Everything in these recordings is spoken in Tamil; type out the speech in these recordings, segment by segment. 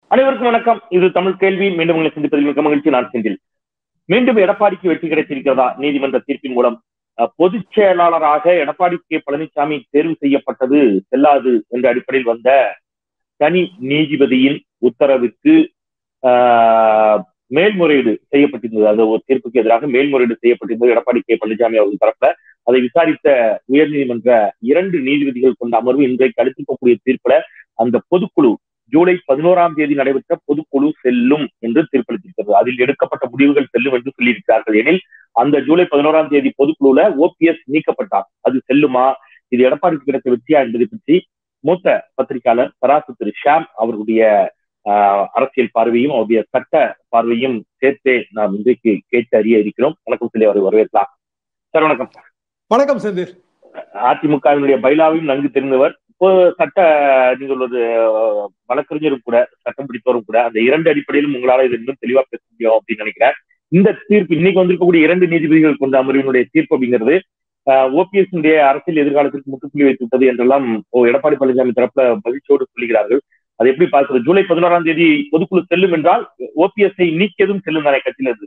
அனைவருக்கும் வணக்கம் இது தமிழ் கேள்வி மீண்டும் உங்களை சந்திப்பதில் மிக மகிழ்ச்சி நான் செந்தில் மீண்டும் எடப்பாடிக்கு வெற்றி கிடைத்திருக்கிறதா நீதிமன்ற தீர்ப்பின் மூலம் அஹ், பொதுச் செயலாளராக எடப்பாடி கே பழனிசாமி தேர்வு செய்யப்பட்டது செல்லாது என்ற அடிப்படையில் வந்த தனி நீதிபதியின் உத்தரவிற்கு ஆஹ், மேல்முறையீடு செய்யப்பட்டிருந்தது அது ஒரு தீர்ப்புக்கு எதிராக மேல்முறையீடு செய்யப்பட்டிருந்தது எடப்பாடி கே பழனிசாமி அவர்கள் தரப்புல அதை விசாரித்த உயர்நீதிமன்ற இரண்டு நீதிபதிகள் கொண்ட அமர்வு இன்றைக்கு அளித்திருக்கக்கூடிய தீர்ப்புல அந்த பொதுக்குழு ஜூலை பதினோராம் தேதி நடைபெற்ற பொதுக்குழு செல்லும் என்று தீர்ப்பளித்திருக்கிறது அதில் எடுக்கப்பட்ட முடிவுகள் செல்லும் என்று சொல்லியிருக்கிறார்கள் எனில் அந்த ஜூலை பதினோராம் தேதி பொதுக்குழுல ஓபிஎஸ் நீக்கப்பட்டார் அது செல்லுமா இது எடப்பாடிக்கு கிடைத்த வெற்றியா என்பதை பற்றி மூத்த பத்திரிகையாளர் தராசு திரு ஷாம் அவர்களுடைய ஆஹ், அரசியல் பார்வையும் அவருடைய சட்ட பார்வையும் சேர்த்தே நாம் இன்றைக்கு கேட்டு அறிய இருக்கிறோம் வணக்கம் சொல்லி அவரை வரவேற்கலாம் சார் வணக்கம் வணக்கம் செந்தில் அதிமுகவினுடைய பைலாவையும் நன்கு தெரிந்தவர் இப்போ சட்ட நீங்க சொல்வது அஹ், வழக்கறிஞரும் கூட சட்டம் பிடித்தவரும் கூட அந்த இரண்டு அடிப்படையிலும் உங்களால இது இன்னும் தெளிவா பேச முடியும் அப்படின்னு நினைக்கிறேன் இந்த தீர்ப்பு இன்னைக்கு வந்திருக்கக்கூடிய இரண்டு நீதிபதிகள் கொண்ட அமர்வினுடைய தீர்ப்பு அப்படிங்கிறது ஓபிஎஸ் அரசியல் எதிர்காலத்திற்கு முற்றுப்புள்ளி வைத்து விட்டது என்றெல்லாம் ஓ, எடப்பாடி பழனிசாமி தரப்புல மகிழ்ச்சியோடு சொல்லுகிறார்கள் அது எப்படி பார்க்கிறது ஜூலை பதினோராம் தேதி பொதுக்குழு செல்லும் என்றால் ஓபிஎஸ்ஐ நீக்கியதும் செல்லும் தானே கட்சியிலிருந்து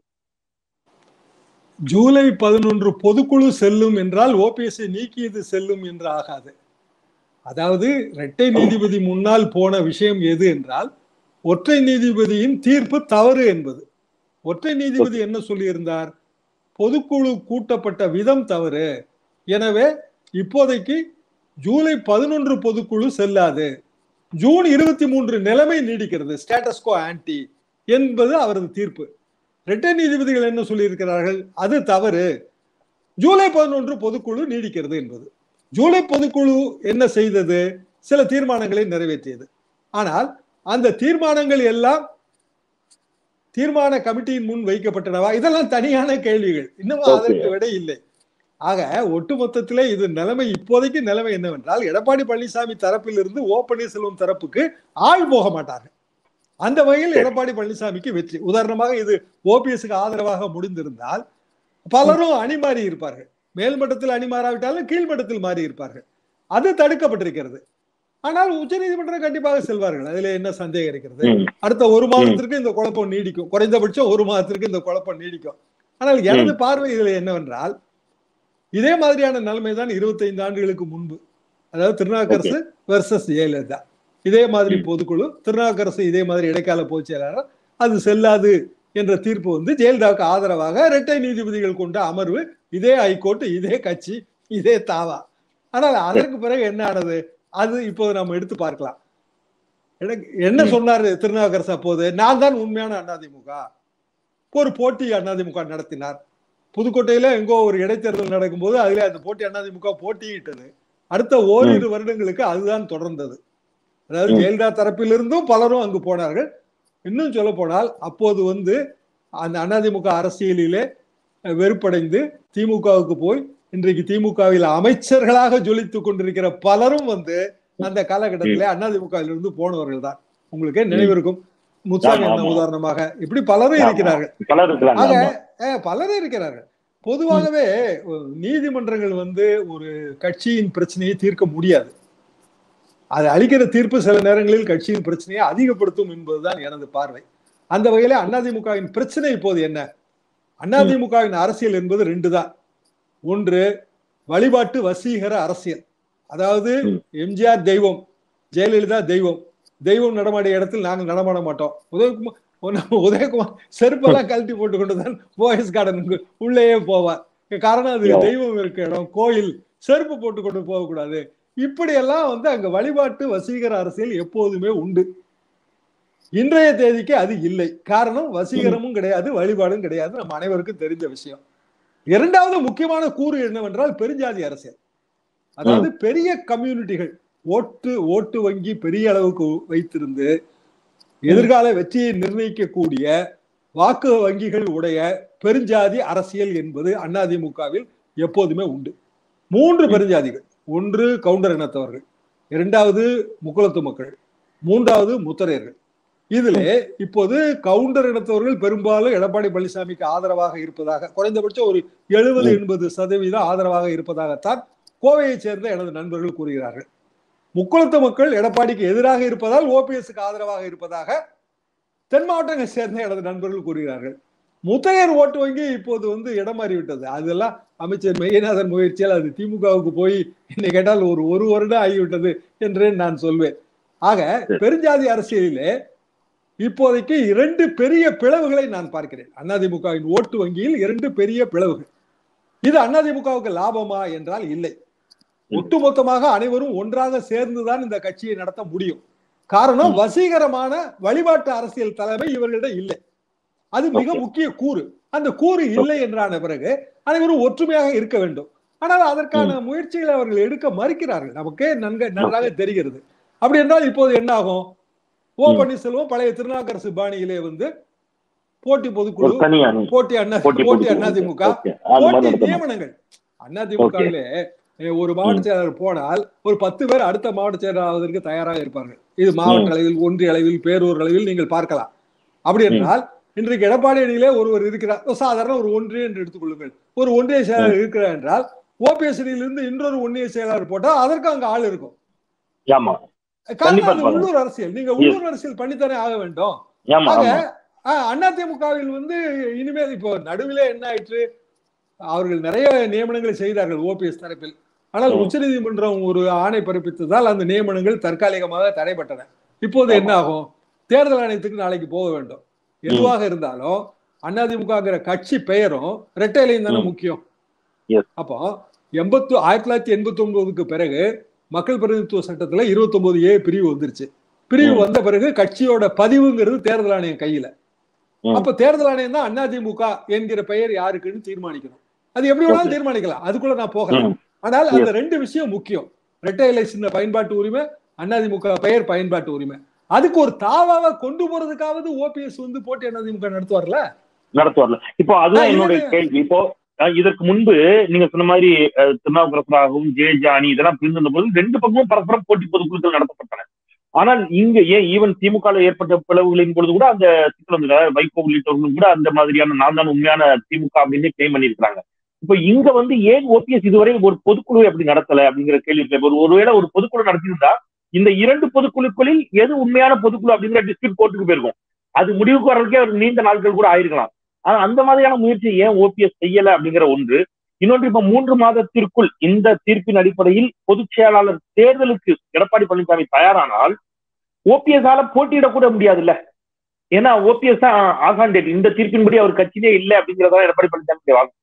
ஜூலை பதினொன்று பொதுக்குழு செல்லும் என்றால் ஓபிஎஸ்ஐ நீக்கியது செல்லும் என்று ஆகாது அதாவது இரட்டை நீதிபதி முன்னால் போன விஷயம் எது என்றால் ஒற்றை நீதிபதியின் தீர்ப்பு தவறு என்பது ஒற்றை நீதிபதி என்ன சொல்லியிருந்தார் பொதுக்குழு கூட்டப்பட்ட விதம் தவறு எனவே இப்போதைக்கு ஜூலை பதினொன்று பொதுக்குழு செல்லாது ஜூன் இருபத்தி மூன்று நிலைமை நீடிக்கிறது ஸ்டேட்டஸ்கோ ஆன்டி என்பது அவரது தீர்ப்பு இரட்டை நீதிபதிகள் என்ன சொல்லியிருக்கிறார்கள் அது தவறு ஜூலை பதினொன்று பொதுக்குழு நீடிக்கிறது என்பது ஜூலை பொதுக்குழு என்ன செய்தது சில தீர்மானங்களை நிறைவேற்றியது ஆனால் அந்த தீர்மானங்கள் எல்லாம் தீர்மான கமிட்டியின் முன் வைக்கப்பட்டனவா இதெல்லாம் தனியான கேள்விகள் இன்னும் Okay. அதற்கு விடை இல்லை ஆக ஒட்டுமொத்தத்திலே இது நிலைமை இப்போதைக்கு நிலைமை என்னவென்றால் எடப்பாடி பழனிசாமி தரப்பிலிருந்து ஓ பன்னீர்செல்வம் தரப்புக்கு ஆள் போக மாட்டார்கள் அந்த வகையில் எடப்பாடி பழனிசாமிக்கு வெற்றி உதாரணமாக இது ஓபிஎஸ்க்கு ஆதரவாக முடிந்திருந்தால் பலரும் அணி மாறி இருப்பார்கள் மேல்மட்டத்தில் அணி மாறாவிட்டாலும் கீழ்மட்டத்தில் மாறி இருப்பார்கள் அது தடுக்கப்பட்டிருக்கிறது ஆனால் உச்சநீதிமன்றம் கண்டிப்பாக செல்வார்கள் அதுல என்ன சந்தேகம் இருக்கிறது ம். அடுத்த ஒரு மாதத்திற்கு இந்த குழப்பம் நீடிக்கும் குறைந்தபட்சம் ஒரு மாதத்திற்கு இந்த குழப்பம் நீடிக்கும் ஆனால் எனது பார்வை இதுல என்னவென்றால் இதே மாதிரியான நிலைமை தான் இருபத்தைந்து ஆண்டுகளுக்கு முன்பு அதாவது திருநாக்கரசு வெர்சஸ் ஜெயலலிதா இதே மாதிரி பொதுக்குழு திருநாக்கரசு இதே மாதிரி இடைக்கால பொதுச் செயலாளர் அது செல்லாது என்ற தீர்ப்பு வந்து ஜெயலலிதாவுக்கு ஆதரவாக இரட்டை நீதிபதிகள் கொண்ட அமர்வு இதே ஹைகோர்ட் இதே கட்சி இதே தாவா ஆனால் அதற்கு பிறகு என்ன ஆனது அது இப்போ நம்ம எடுத்து பார்க்கலாம் எனக்கு என்ன சொன்னாரு திருநாவுக்கரசு அப்போது நான் தான் உண்மையான அதிமுக ஒரு போட்டி அதிமுக நடத்தினார் புதுக்கோட்டையில எங்கோ ஒரு இடைத்தேர்தல் நடக்கும்போது அதுல அந்த போட்டி அதிமுக போட்டியிட்டது அடுத்த ஓரிரு வருடங்களுக்கு அதுதான் தொடர்ந்தது அதாவது ம். ஜெயலலிதா தரப்பிலிருந்தும் பலரும் அங்கு போனார்கள் இன்னும் சொல்ல போனால் அப்போது வந்து அந்த அதிமுக அரசியலிலே அஹ், வெறுப்படைந்து திமுகவுக்கு போய் இன்றைக்கு திமுகவில் அமைச்சர்களாக ஜொலித்துக் கொண்டிருக்கிற பலரும் வந்து அந்த காலகட்டத்திலே அதிமுகவில் இருந்து போனவர்கள் தான் உங்களுக்கே நினைவிருக்கும் முத்துசாமி ஆமா, அண்ணா ஆமா. உதாரணமாக இப்படி பலரும் இருக்கிறார்கள் பலர் இருக்கிறாங்க ஆக ஆமா. அஹ், பலரும் இருக்கிறார்கள் பொதுவாகவே ஒரு நீதிமன்றங்கள் வந்து ஒரு கட்சியின் பிரச்சனையை தீர்க்க முடியாது அது அளிக்கிற தீர்ப்பு சில நேரங்களில் கட்சியின் பிரச்சனையை அதிகப்படுத்தும் என்பதுதான் எனது பார்வை அந்த வகையில அதிமுகவின் பிரச்சனை இப்போது என்ன அதிமுகவின் அரசியல் என்பது ரெண்டு தான் ஒன்று வழிபாட்டு வசீகர அரசியல் அதாவது ம். எம்ஜிஆர் தெய்வம் ஜெயலலிதா தெய்வம் தெய்வம் நடமாடிய இடத்தில் நாங்கள் நடமாட மாட்டோம் உதயகுமார் நம்ம உதயகுமார் செருப்பெல்லாம் கழட்டி போட்டு கொண்டு தான் போயஸ் கார்டனுக்கு உள்ளேயே போவார் காரணம் அது யோ. தெய்வம் இருக்க இடம் கோயில் செருப்பு போட்டு கொண்டு போகக்கூடாது இப்படி எல்லாம் வந்து அங்க வழிபாட்டு வசீகர அரசியல் எப்போதுமே உண்டு இன்றைய தேதிக்கு அது இல்லை காரணம் வசீகரமும் கிடையாது வழிபாடும் கிடையாது நம்ம அனைவருக்கும் தெரிந்த விஷயம் இரண்டாவது முக்கியமான கூறு என்னவென்றால் பெருஞ்சாதி அரசியல் அதாவது பெரிய கம்யூனிட்டிகள் ஓட்டு ஓட்டு வங்கி பெரிய அளவுக்கு வைத்திருந்து எதிர்கால வெற்றியை நிர்ணயிக்கக்கூடிய வாக்கு வங்கிகள் உடைய பெருஞ்சாதி அரசியல் என்பது அதிமுகவில் எப்போதுமே உண்டு மூன்று பெருஞ்சாதிகள் ஒன்று கவுண்டர் இனத்தவர்கள் இரண்டாவது முக்குளத்து மக்கள் மூன்றாவது முத்தரையர்கள் இதிலே இப்போது கவுண்டர் இனத்தவர்கள் பெரும்பாலும் எடப்பாடி பழனிசாமிக்கு ஆதரவாக இருப்பதாக குறைந்தபட்சம் ஒரு எழுபது எண்பது சதவீதம் ஆதரவாக இருப்பதாகத்தான் கோவையைச் சேர்ந்த எனது நண்பர்கள் கூறுகிறார்கள் முக்குளத்து மக்கள் எடப்பாடிக்கு எதிராக இருப்பதால் ஓபிஎஸ்க்கு ஆதரவாக இருப்பதாக தென் மாவட்டங்களை சேர்ந்த எனது நண்பர்கள் கூறுகிறார்கள் முத்தையர் ஓட்டு வங்கி இப்போது வந்து இடம் மாறிவிட்டது அதெல்லாம் அமைச்சர் மெய்யநாதன் முயற்சியால் அது திமுகவுக்கு போய் என்னை கேட்டால் ஒரு ஒரு வருடம் ஆகிவிட்டது என்று நான் சொல்வேன் ஆக பெருஞ்சாதி அரசியலிலே இப்போதைக்கு இரண்டு பெரிய பிளவுகளை நான் பார்க்கிறேன் அதிமுகவின் ஓட்டு வங்கியில் இரண்டு பெரிய பிளவுகள் இது அதிமுகவுக்கு லாபமா என்றால் இல்லை ஒட்டுமொத்தமாக அனைவரும் ஒன்றாக சேர்ந்துதான் இந்த கட்சியை நடத்த முடியும் காரணம் வசீகரமான வழிபாட்டு அரசியல் தலைமை இவர்களிடம் இல்லை அது மிக முக்கிய கூறு அந்த கூறு இல்லை என்றான பிறகு அனைவரும் ஒற்றுமையாக இருக்க வேண்டும் ஆனால் அதற்கான முயற்சிகளை அவர்கள் எடுக்க மறுக்கிறார்கள் நமக்கே நன்க நன்றாக தெரிகிறது அப்படி என்றால் இப்போது என்ன ஆகும் ஓ பன்னீர்செல்வம் பழைய திருநாக்கரசு பாணியிலே வந்து போட்டி பொதுக்குழு போட்டி அண்ணா போட்டி அதிமுக போட்டி நியமனங்கள் அதிமுகவிலே ஒரு மாவட்ட செயலாளர் போனால் ஒரு பத்து பேர் அடுத்த மாவட்ட செயலர் ஆவதற்கு தயாராக இருப்பார்கள் இது மாவட்ட அளவில் ஒன்றிய அளவில் பேரூர் அளவில் நீங்கள் பார்க்கலாம் அப்படி என்றால் இன்றைக்கு எடப்பாடி அணியிலே ஒருவர் இருக்கிறார் சாதாரண ஒரு ஒன்றிய என்று எடுத்துக்கொள்ளுங்கள் ஒரு ஒன்றிய செயலாளர் இருக்கிறார் என்றால் ஓபிஎஸ் அணியிலிருந்து இன்னொரு ஒன்றிய செயலாளர் போட்டால் அதற்கு அங்க ஆள் இருக்கும் காரணம் உள்ளூர் அரசியல் நீங்க உள்ளூர் அரசியல் பண்ணித்தானே ஆக வேண்டும் அதிமுகவில் வந்து இனிமேல் இப்போ நடுவிலே என்ன ஆயிற்று அவர்கள் நிறைய நியமனங்களை செய்தார்கள் ஓபிஎஸ் தரப்பில் ஆனால் உச்சநீதிமன்றம் ஒரு ஆணை பிறப்பித்ததால் அந்த நியமனங்கள் தற்காலிகமாக தடைப்பட்டன இப்போது என்ன ஆகும் தேர்தல் ஆணையத்துக்கு நாளைக்கு போக வேண்டும் எதுவாக இருந்தாலும் அதிமுகங்கிற கட்சி பெயரும் ரெட்டையிலையும் தானே முக்கியம் அப்போ எண்பத்து ஆயிரத்தி தொள்ளாயிரத்தி எண்பத்தி ஒன்பதுக்கு பிறகு மக்கள் பிரதிநிதித்துவ சட்டத்துல இருபத்தி ஒன்பது ஏ பிரிவு வந்துருச்சு பிரிவு வந்த பிறகு கட்சியோட பதிவுங்கிறது தேர்தல் ஆணையம் கையில அப்ப தேர்தல் ஆணையம் தான் அதிமுக என்கிற பெயர் யாருக்குன்னு தீர்மானிக்கணும் அது எப்படி வேணாலும் தீர்மானிக்கலாம் அதுக்குள்ள நான் போகல ஆனால் அந்த ரெண்டு விஷயம் முக்கியம் ரெட்டை இலை சின்ன பயன்பாட்டு உரிமை அதிமுக பெயர் பயன்பாட்டு உரிமை அதுக்கு ஒரு தாவாவை கொண்டு போறதுக்காவது ஓபிஎஸ் வந்து போட்டி அதிமுக நடத்துவார்ல நடத்துவார்ல இப்போ அதுதான் என்னுடைய கேள்வி இப்போ இதற்கு முன்பு நீங்க சொன்ன மாதிரி திருநாவுக்கரசராகவும் ஜே ஜானி இதெல்லாம் பிரிந்திருந்த போது ரெண்டு பக்கமும் பரஸ்பரம் போட்டி பொதுக்குழுக்கள் நடத்தப்பட்டன ஆனால் இங்க ஏன் ஈவன் திமுக ஏற்பட்ட பிளவுகளின் பொழுது கூட அந்த சிக்கல் வந்து வைகோ உள்ளிட்டவர்களும் கூட அந்த மாதிரியான நான் தான் உண்மையான திமுக அப்படின்னு கிளைம் பண்ணியிருக்கிறாங்க இப்ப இங்க வந்து ஏன் ஓபிஎஸ் இதுவரை ஒரு பொதுக்குழு அப்படி நடத்தல அப்படிங்கிற கேள்வி ஒரு ஒருவேளை ஒரு பொதுக்குழு நடத்தியிருந்தா இந்த இரண்டு பொதுக்குழுக்களில் எது உண்மையான பொதுக்குழு அப்படிங்கிற டிஸ்பியூட் கோர்ட்டுக்கு போயிருக்கும் அது முடிவுக்கு வர்றதுக்கே ஒரு நீண்ட நாட்கள் கூட ஆயிருக்கலாம் ஆனா அந்த மாதிரியான முயற்சி ஏன் ஓபிஎஸ் செய்யல அப்படிங்கிற ஒன்று இன்னொன்று இப்ப மூன்று மாதத்திற்குள் இந்த தீர்ப்பின் அடிப்படையில் பொதுச் செயலாளர் தேர்தலுக்கு எடப்பாடி பழனிசாமி தயாரானால் ஓபிஎஸ் ஆல போட்டியிடக்கூட முடியாது இல்ல ஏன்னா ஓபிஎஸ் தான் ஆகாண்டேட் இந்த தீர்ப்பின்படி அவர் கட்சியிலே இல்லை அப்படிங்கிறதா எடப்பாடி பழனிசாமி வாங்க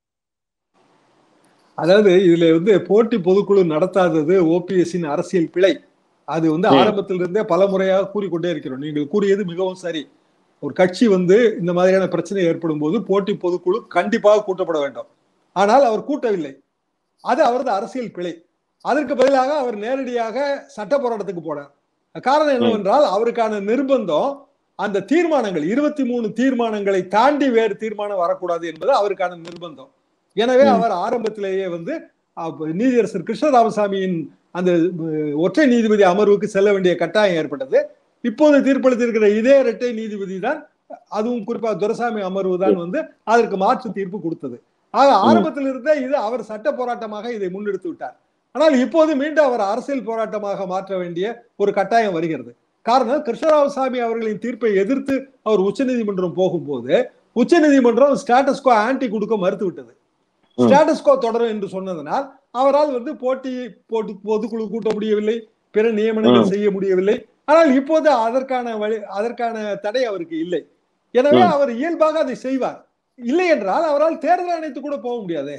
அதாவது இதுல வந்து போட்டி பொதுக்குழு நடத்தாதது ஓபிஎஸ்ஸின் அரசியல் பிழை அது வந்து ஆரம்பத்திலிருந்தே பல முறையாக கூறிக்கொண்டே இருக்கிறோம் நீங்கள் கூறியது மிகவும் சரி ஒரு கட்சி வந்து இந்த மாதிரியான பிரச்சனை ஏற்படும் போது போட்டி பொதுக்குழு கண்டிப்பாக கூட்டப்பட வேண்டும் ஆனால் அவர் கூட்டவில்லை அது அவரது அரசியல் பிழை அதற்கு பதிலாக அவர் நேரடியாக சட்ட போராட்டத்துக்கு போனார் காரணம் என்னவென்றால் அவருக்கான நிர்பந்தம் அந்த தீர்மானங்கள் இருபத்தி மூணு தீர்மானங்களை தாண்டி வேறு தீர்மானம் வரக்கூடாது என்பது அவருக்கான நிர்பந்தம் எனவே அவர் ஆரம்பத்திலேயே வந்து நீதியரசர் கிருஷ்ணராமசாமியின் அந்த ஒற்றை நீதிபதி அமர்வுக்கு செல்ல வேண்டிய கட்டாயம் ஏற்பட்டது இப்போது தீர்ப்பளித்திருக்கிற இதே இரட்டை நீதிபதி தான் அதுவும் குறிப்பா துரசாமி அமர்வு தான் வந்து அதற்கு மாற்று தீர்ப்பு கொடுத்தது ஆக ஆரம்பத்தில் இருந்தே இது அவர் சட்ட போராட்டமாக இதை முன்னெடுத்து விட்டார் ஆனால் இப்போது மீண்டும் அவர் அரசியல் போராட்டமாக மாற்ற வேண்டிய ஒரு கட்டாயம் வருகிறது காரணம் கிருஷ்ணராமசாமி அவர்களின் தீர்ப்பை எதிர்த்து அவர் உச்சநீதிமன்றம் போகும்போது உச்சநீதிமன்றம் ஸ்டாட்டஸ்கோ ஆன்டி கொடுக்க மறுத்து விட்டது ஸ்டாட்டஸ்கோ தொடரும் என்று சொன்னதனால் அவரால் வந்து போட்டி போட்டு பொதுக்குழு கூட்ட முடியவில்லை பிற நியமனங்கள் செய்ய முடியவில்லை ஆனால் இப்போது அதற்கான வழி அதற்கான தடை அவருக்கு இல்லை எனவே அவர் இயல்பாக அதை செய்வார் இல்லை என்றால் அவரால் தேர்தல் ஆணையத்து கூட போக முடியாது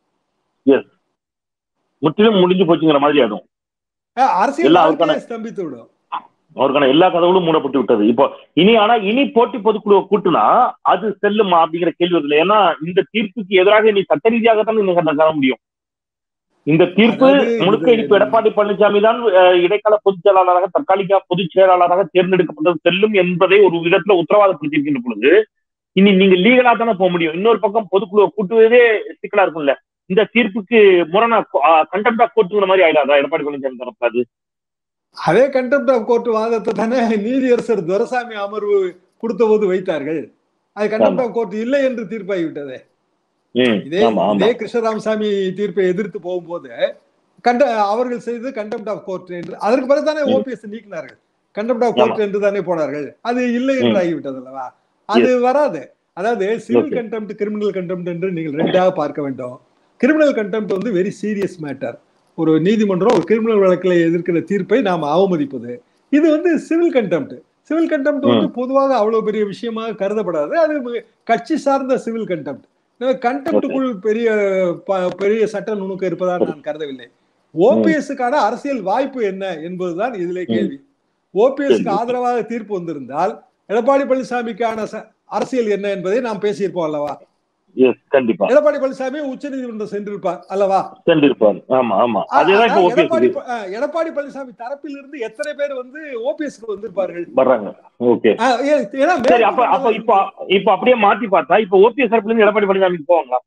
முற்றிலும் முடிஞ்சு போச்சுங்கிற மாதிரி ஆகும் அரசியல் ஸ்தம்பித்து விடும் அவருக்கான எல்லா கதவுகளும் மூடப்பட்டு விட்டது இப்போ இனி ஆனா இனி போட்டி பொதுக்குழுவை கூட்டுனா அது செல்லுமா அப்படிங்கிற கேள்வி வருது ஏன்னா இந்த தீர்ப்புக்கு எதிராக நீ சட்ட ரீதியாகத்தான் நீங்க காண முடியும் இந்த தீர்ப்பு முழுக்க இப்ப எடப்பாடி பழனிசாமி தான் இடைக்கால பொதுச் செயலாளராக தற்காலிக பொதுச் செயலாளராக தேர்ந்தெடுக்கப்பட்டது செல்லும் என்பதை ஒரு விதத்துல உத்தரவாதப்படுத்தியிருக்கின்ற பொழுது இனி நீங்க லீகலா தானே போக முடியும் இன்னொரு பக்கம் பொதுக்குழுவை கூட்டுவதே சிக்கலா இருக்கும்ல இந்த தீர்ப்புக்கு முரணா கண்டெம்ட் ஆஃப் கோர்ட்டுங்கிற மாதிரி ஆயிடாதா எடப்பாடி பழனிசாமி தரப்பு அது அதே கண்டெம்ட் ஆஃப் கோர்ட் வாதத்தை தானே நீதியரசர் துரசாமி அமர்வு கொடுத்த போது வைத்தார்கள் அது கண்டெம்ட் ஆஃப் கோர்ட் இல்லை என்று தீர்ப்பாகிவிட்டதே இதே இதே கிருஷ்ணராமசாமி தீர்ப்பை எதிர்த்து போகும்போது கண்ட அவர்கள் செய்தது கண்டெம்ட் ஆஃப் கோர்ட் என்று அதற்கு பிறகு தானே ஓபிஎஸ் நீக்கினார்கள் கண்டெம்ட் ஆஃப் கோர்ட் என்று தானே போனார்கள் அது இல்லை என்று ஆகிவிட்டது அல்லவா அது வராது அதாவது civil Okay. Contempt criminal contempt என்று நீங்கள் ரெண்டாக பார்க்க வேண்டும் கிரிமினல் கண்டெம்ட் வந்து வெரி சீரியஸ் மேட்டர் ஒரு நீதிமன்றம் ஒரு கிரிமினல் வழக்கில் எதிர்க்கிற தீர்ப்பை நாம் அவமதிப்பது இது வந்து சிவில் கண்டெம்ட் சிவில் கண்டெம்ட் வந்து பொதுவாக அவ்வளவு பெரிய விஷயமாக கருதப்படாது அது மி- கட்சி சார்ந்த சிவில் கண்டெம்ட் கண்டெம்ட்டுக்குள் பெரிய ப- பெரிய சட்ட நுணுக்கம் இருப்பதாக நான் கருதவில்லை ஓபிஎஸ்க்கான அரசியல் வாய்ப்பு என்ன என்பதுதான் இதிலே கேள்வி ஓபிஎஸ்க்கு ஆதரவாக தீர்ப்பு வந்திருந்தால் எடப்பாடி பழனிசாமிக்கான ச- அரசியல் என்ன என்பதை நாம் பேசியிருப்போம் அல்லவா எஸ் கண்டிப்பா எடப்பாடி பழனிசாமி உச்சநீதிமன்றம் சென்றிருப்பார் அல்லவா சென்றிருப்பாரு ஆமா ஆமா அதேதான் இப்ப ஆனா, எடப்பாடி ஓபிஎஸ் ப- ஆ, எடப்பாடி பழனிசாமி தரப்பில் இருந்து எத்தனை பேர் வந்து ஓபிஎஸ்க்கு வந்திருப்பார்கள் வர்றாங்க ஓகே ஆ, ஏ- ஏன்னா சரி அப்ப அப்ப இப்ப இப்ப அப்படியே மாத்தி பார்த்தா இப்ப ஓபிஎஸ் தரப்புல இருந்து எடப்பாடி பழனிசாமிக்கு போவாங்களா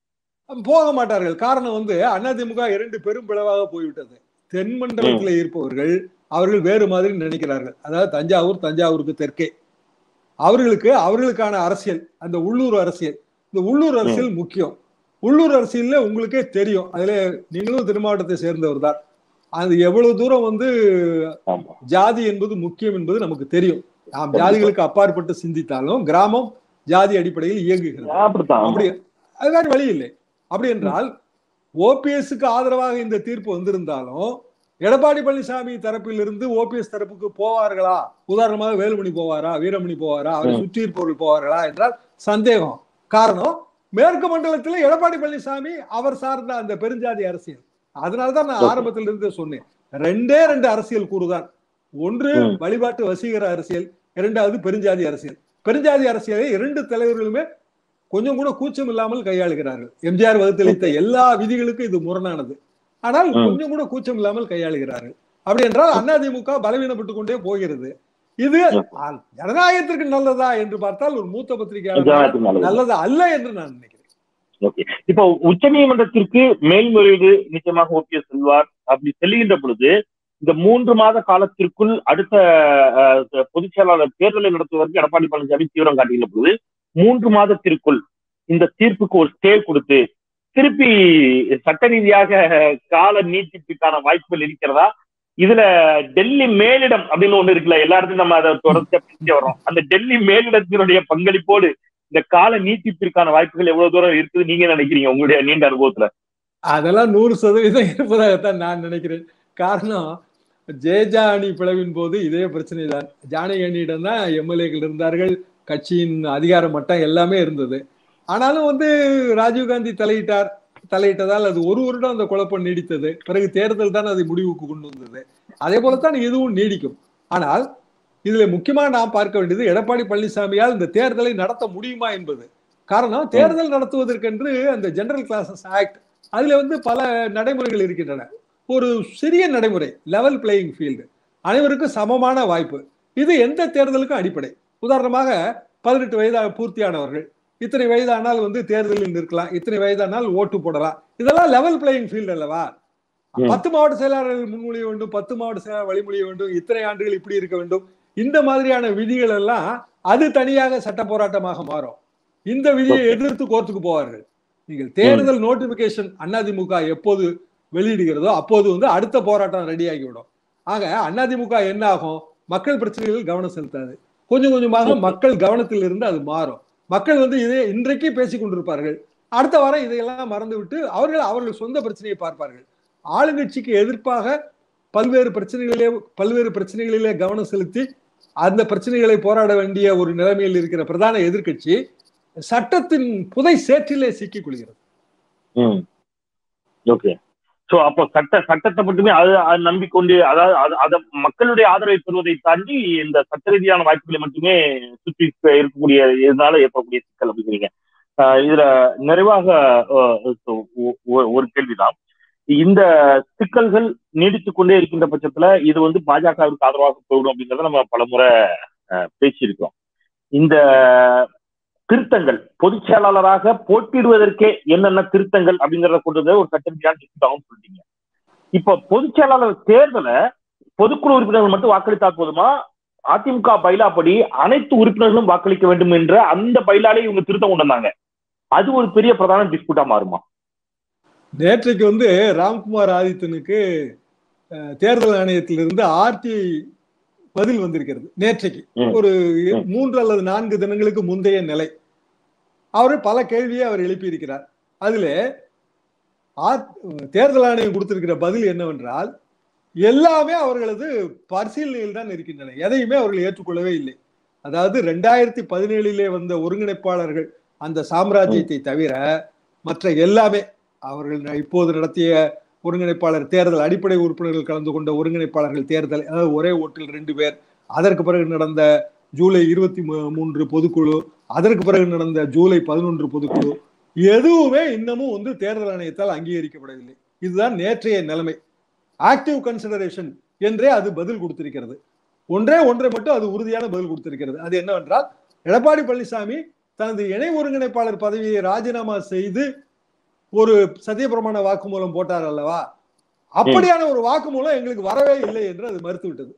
போக மாட்டார்கள் காரணம் வந்து அதிமுக இரண்டு பெரும் பிளவாக போய்விட்டது தென் மண்டலத்தில் இருப்பவர்கள் அவர்கள் வேறு மாதிரி நினைக்கிறார்கள் அதாவது தஞ்சாவூர் தஞ்சாவூருக்கு தெற்கே அவர்களுக்கு அவர்களுக்கான அரசியல் அந்த உள்ளூர் அரசியல் இந்த உள்ளூர் அரசியல் முக்கியம் உள்ளூர் அரசியல்ல உங்களுக்கே தெரியும் அதுல நீங்களும் திருமாவட்டத்தை சேர்ந்தவர் தான் அது எவ்வளவு தூரம் வந்து ஆமா ஜாதி என்பது முக்கியம் என்பது நமக்கு தெரியும் நாம் ஜாதிகளுக்கு அப்பாற்பட்டு சிந்தித்தாலும் கிராமம் ஜாதி அடிப்படையில் இயங்குகிறது அப்படித்தான் ஆமா. அப்படி அது வேற வழி இல்லை அப்படி என்றால் ஓபிஎஸ்க்கு ஆதரவாக இந்த தீர்ப்பு வந்திருந்தாலும் எடப்பாடி பழனிசாமி தரப்பில் இருந்து ஓபிஎஸ் தரப்புக்கு போவார்களா உதாரணமாக வேலுமணி போவாரா வீரமணி போவாரா அவரை ம். சுற்றி இருப்பவர்கள் போவார்களா என்றால் சந்தேகம் காரணம் மேற்கு மண்டலத்தில் எடப்பாடி பழனிசாமி அவர் சார்ந்த அந்த பெருஞ்சாதி அரசியல் அதனாலதான் நான் Okay. ஆரம்பத்தில் இருந்து சொன்னேன் ரெண்டே ரெண்டு அரசியல் கூறுதான் ஒன்று ம். வழிபாட்டு வசீகர அரசியல் இரண்டாவது பெருஞ்சாதி அரசியல் பெருஞ்சாதி அரசியலை இரண்டு தலைவர்களுமே கொஞ்சம் கூட கூச்சம் இல்லாமல் கையாளுகிறார்கள் எம்ஜிஆர் வகுத்தளித்த எல்லா விதிகளுக்கும் இது முரணானது ஆனால் ம். கொஞ்சம் கூட கூச்சம் இல்லாமல் கையாளுகிறார்கள் அப்படி என்றால் அதிமுக பலவீனப்பட்டு கொண்டே போகிறது இது ஆ, ஜனநாயகத்திற்கு நல்லதா என்று பார்த்தால் ஒரு மூத்த பத்திரிகையாளர் ஜனநாயகத்துக்கு நல்லது. நல்லது அல்ல என்று நான் நினைக்கிறேன் ஓகே இப்போ உச்சநீதிமன்றத்திற்கு மேல்முறையீடு நிச்சயமாக ஓபிஎஸ் செல்வார் அப்படி செல்லுகின்ற பொழுது இந்த மூன்று மாத காலத்திற்குள் அடுத்த அஹ், பொதுச் செயலாளர் தேர்தலை நடத்துவதற்கு எடப்பாடி பழனிசாமி தீவிரம் காட்டுகின்ற பொழுது மூன்று மாதத்திற்குள் இந்த தீர்ப்புக்கு ஒரு ஸ்டே கொடுத்து திருப்பி சட்ட ரீதியாக கால நீட்டிப்புக்கான வாய்ப்புகள் இருக்கிறதா இதுல டெல்லி மேலிடம் அப்படின்னு ஒண்ணு இருக்குல்ல எல்லா இடத்துலயும் நம்ம அதை தொடர்ந்து பேசி வரோம் அந்த டெல்லி மேலிடத்தினுடைய பங்களிப்போடு இந்த கால நீட்டிப்பிற்கான வாய்ப்புகள் எவ்வளவு தூரம் இருக்குது நீங்க நினைக்கிறீங்க உங்களுடைய நீண்ட அனுபவத்துல அதெல்லாம் நூறு சதவீதம் இருப்பதாகத்தான் நான் நினைக்கிறேன் காரணம் ஜெயஜா அணி பிளவின் போது இதே பிரச்சனை தான் ஜானகி அணியிடம் தான் எம்எல்ஏக்கள் இருந்தார்கள் கட்சியின் அதிகார மட்டம் எல்லாமே இருந்தது ஆனாலும் வந்து ராஜீவ்காந்தி தலையிட்டார் தலையிட்டதால் அது ஒரு வருடம் அந்த குழப்பம் நீடித்தது பிறகு தேர்தல் தான் அதை முடிவுக்கு கொண்டு வந்தது அதே போலத்தான் இதுவும் நீடிக்கும் ஆனால் இதுல முக்கியமாக நாம் பார்க்க வேண்டியது எடப்பாடி பழனிசாமியால் இந்த தேர்தலை நடத்த முடியுமா என்பது காரணம் தேர்தல் நடத்துவதற்கென்று அந்த ஜெனரல் கிளாஸஸ் ஆக்ட் அதுல வந்து பல நடைமுறைகள் இருக்கின்றன ஒரு சிறிய நடைமுறை லெவல் பிளேயிங் ஃபீல்டு அனைவருக்கும் சமமான வாய்ப்பு இது எந்த தேர்தலுக்கும் அடிப்படை உதாரணமாக பதினெட்டு வயதாக பூர்த்தியானவர்கள் இத்தனை வயதானால் வந்து தேர்தலில் நிற்கலாம் இத்தனை வயதானால் ஓட்டு போடலாம் இதெல்லாம் லெவல் பிளேயிங் ஃபீல்டு அல்லவா ம். பத்து மாவட்ட செயலாளர்கள் முன்மொழிய வேண்டும் பத்து மாவட்ட செயலாளர் வழிமொழிய வேண்டும் இத்தனை ஆண்டுகள் இப்படி இருக்க வேண்டும் இந்த மாதிரியான விதிகள் எல்லாம் அது தனியாக சட்ட போராட்டமாக மாறும் இந்த விதியை Okay. எதிர்த்து கோர்ட்டுக்கு போவார்கள் நீங்கள் தேர்தல் நோட்டிபிகேஷன் அதிமுக எப்போது வெளியிடுகிறதோ அப்போது வந்து அடுத்த போராட்டம் ரெடி ஆகிவிடும் ஆக அதிமுக என்ன ஆகும் மக்கள் பிரச்சனைகளில் கவனம் செலுத்தாது கொஞ்சம் கொஞ்சமாக Okay. மக்கள் கவனத்தில் இருந்து அது மாறும் மக்கள் வந்து இதை இன்றைக்கே பேசிக் கொண்டிருப்பார்கள் அடுத்த வாரம் இதையெல்லாம் மறந்துவிட்டு அவர்கள் அவர்கள் சொந்த பிரச்சனையை பார்ப்பார்கள் ஆளுங்கட்சிக்கு எதிர்ப்பாக பல்வேறு பிரச்சனைகளிலே பல்வேறு பிரச்சனைகளிலே கவனம் செலுத்தி அந்த பிரச்சனைகளை போராட வேண்டிய ஒரு நிலைமையில் இருக்கிற பிரதான எதிர்க்கட்சி சட்டத்தின் புதை சேற்றிலே சிக்கிக் கொள்கிறது ம் ஓகே சோ அப்போ சட்ட சட்டத்தை மட்டுமே அது அது நம்பிக்கொண்டு அதாவது அது- அத மக்களுடைய ஆதரவை பெறுவதை தாண்டி இந்த சட்ட ரீதியான வாய்ப்புகளை மட்டுமே சுற்றி இருக்கக்கூடிய இதனால ஏற்படக்கூடிய சிக்கல் அப்படிங்கிறீங்க ஆஹ் இதுல நிறைவாக ஆஹ் ஒ- ஒ- ஒரு கேள்விதான் இந்த சிக்கல்கள் நீடித்துக் கொண்டே இருக்கின்ற பட்சத்துல இது வந்து பாஜகவிற்கு ஆதரவாக போயிடும் அப்படிங்கறத நம்ம பலமுறை ஆஹ் பேசியிருக்கோம் இந்த திருத்தங்கள் பொதுச் செயலாளராக போட்டியிடுவதற்கே என்னென்ன திருத்தங்கள் அப்படிங்கறத கொண்டு வந்து ஒரு சட்டத்தியான டவுன் சொல்லிட்டீங்க இப்ப பொதுச் செயலாளர் தேர்தலை பொதுக்குழு உறுப்பினர்கள் மட்டும் வாக்களித்தா போதுமா அதிமுக பைலாப்படி அனைத்து உறுப்பினர்களும் வாக்களிக்க வேண்டும் என்ற அந்த பைலாலே இவங்க திருத்தம் கொண்டு வந்தாங்க அது ஒரு பெரிய பிரதான டிஸ்பியூட்டா மாறுமா நேற்றைக்கு வந்து ராம்குமார் ஆதித்தனுக்கு அஹ், தேர்தல் ஆணையத்திலிருந்து ஆர்டி பதில் வந்திருக்கிறது நேற்றைக்கு ம். ஒரு ம். மூன்று அல்லது நான்கு தினங்களுக்கு முந்தைய நிலை அவர் பல கேள்வியை அவர் எழுப்பியிருக்கிறார் அதுல ஆ- தேர்தல் ஆணையம் கொடுத்திருக்கிற பதில் என்னவென்றால் எல்லாமே அவர்களது பரிசீலனையில் தான் இருக்கின்றன எதையுமே அவர்கள் ஏற்றுக்கொள்ளவே இல்லை அதாவது ரெண்டாயிரத்தி பதினேழிலே வந்த ஒருங்கிணைப்பாளர்கள் அந்த சாம்ராஜ்யத்தை தவிர மற்ற எல்லாமே அவர்கள் ந- இப்போது நடத்திய ஒருங்கிணைப்பாளர் தேர்தல் அடிப்படை உறுப்பினர்கள் கலந்து கொண்ட ஒருங்கிணைப்பாளர்கள் தேர்தல் அதாவது ஒரே ஓட்டில் ரெண்டு பேர் அதற்கு பிறகு நடந்த ஜூலை இருபத்தி மூ- மூன்று பொதுக்குழு அதற்கு பிறகு நடந்த ஜூலை பதினொன்று பொதுக்குழு எதுவுமே இன்னமும் வந்து தேர்தல் ஆணையத்தால் அங்கீகரிக்கப்படவில்லை இதுதான் நேற்றைய நிலைமை ஆக்டிவ் கன்சிடரேஷன் என்றே அது பதில் கொடுத்திருக்கிறது ஒன்றே ஒன்றை மட்டும் அது உறுதியான பதில் கொடுத்திருக்கிறது அது என்னவென்றால் எடப்பாடி பழனிசாமி தனது இணை ஒருங்கிணைப்பாளர் பதவியை ராஜினாமா செய்து ஒரு சத்தியப்பிரமாண வாக்குமூலம் போட்டார் அல்லவா அப்படியான ஒரு வாக்குமூலம் எங்களுக்கு வரவே இல்லை என்று அது மறுத்து விட்டது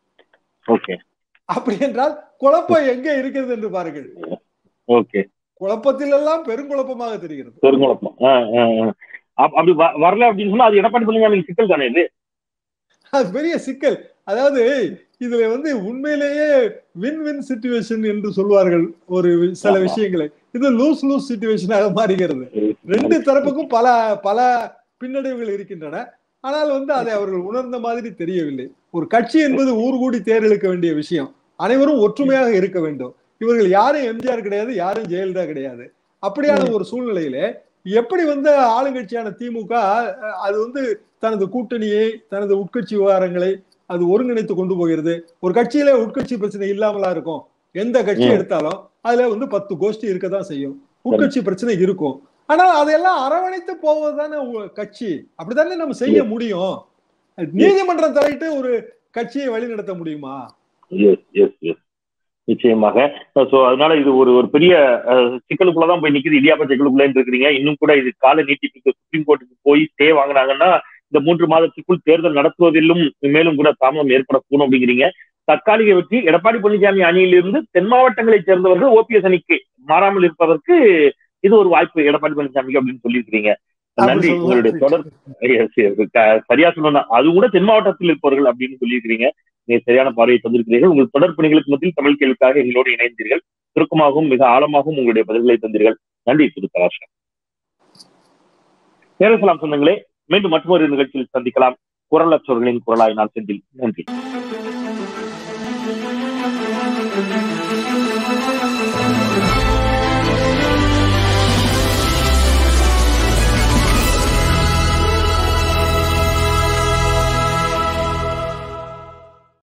ஓகே அப்படி என்றால் குழப்பம் எங்கே இருக்கிறது என்று பாருங்கள் ஓகே குழப்பத்தில் எல்லாம் பெருங்குழப்பமாக தெரிகிறது பெருங்குழப்பம் ஆ, ஆ, ஆ. அப்- அப்படி வ- வரல அப்படின்னு சொன்னா அது எடப்பாடி பழனிசாமி சிக்கல் தானே இது அது பெரிய சிக்கல் அதாவது இதுல வந்து உண்மையிலேயே வின் வின் சிச்சுவேஷன் என்று சொல்வார்கள் ஒரு வி- சில ஆமா. விஷயங்களை இது லூஸ் லூஸ் சிச்சுவேஷனாக மாறுகிறது ரெண்டு தரப்புக்கும் பல பல பின்னடைவுகள் இருக்கின்றன ஆனால் வந்து அதை அவர்கள் உணர்ந்த மாதிரி தெரியவில்லை ஒரு கட்சி என்பது ஊர் கூடி தேர் இழுக்க வேண்டிய விஷயம் அனைவரும் ஒற்றுமையாக இருக்க வேண்டும் இவர்கள் யாரும் எம்ஜிஆர் கிடையாது யாரும் ஜெயலலிதா கிடையாது அப்படியான ஒரு சூழ்நிலையிலே எப்படி வந்து ஆளுங்கட்சியான திமுக அஹ், அது வந்து தனது கூட்டணியை தனது உட்கட்சி விவகாரங்களை அது ஒருங்கிணைத்து கொண்டு போகிறது ஒரு கட்சியில உட்கட்சி பிரச்சனை இல்லாமலா இருக்கும் எந்த கட்சி ம். எடுத்தாலும் அதுல வந்து பத்து கோஷ்டி இருக்கதான் செய்யும் உட்கட்சி பிரச்சனை இருக்கும் ஆனால் அதையெல்லாம் அரவணைத்து போவதுதானே உ- கட்சி அப்படித்தானே நம்ம செய்ய முடியும் நீதிமன்றம் தலையிட்டு ஒரு கட்சியை வழிநடத்த முடியுமா எஸ் எஸ் எஸ் நிச்சயமாக சோ அதனால இது ஒரு ஒரு பெரிய அஹ், சிக்கலுக்குள்ளதான் போய் நிக்குது இடியாப்ப சிக்கலுக்குள்ள இருக்கிறீங்க இன்னும் கூட இது கால நீட்டிப்புக்கு சுப்ரீம் கோர்ட்டுக்கு போய் ஸ்டே வாங்குனாங்கன்னா இந்த மூன்று மாதத்துக்குள் தேர்தல் நடத்துவதிலும் மேலும் கூட தாமதம் ஏற்படக்கூடும் அப்படிங்கிறீங்க தற்காலிக வெற்றி எடப்பாடி பழனிசாமி அணியிலிருந்து தென் மாவட்டங்களைச் சேர்ந்தவர்கள் ஓபிஎஸ் அணிக்கு மாறாமல் இருப்பதற்கு இது ஒரு வாய்ப்பு எடப்பாடி பழனிசாமிக்கு அப்படின்னு சொல்லியிருக்கிறீங்க அப்படி நன்றி சொல்லலாம். உங்களுடைய தொடர் Yes, yes. க- சரியா சொல்லணும் அது கூட தென் மாவட்டத்தில் இருப்பவர்கள் அப்படின்னு சொல்லியிருக்கிறீங்க நீங்க சரியான பார்வையை தந்திருக்கிறீர்கள் உங்கள் தொடர் பணிகளுக்கு மத்தியில் தமிழ் கேள்விக்காக எங்களோடு இணைந்தீர்கள் சுருக்கமாகவும் மிக ஆழமாகவும் உங்களுடைய பதில்களை தந்தீர்கள் நன்றி திரு தராசன் பேரசலாம் சொந்தங்களே மீண்டும் மற்றொரு நிகழ்ச்சியில் சந்திக்கலாம் குரலற்றவர்களின் குரலாய் நான் செந்தில் நன்றி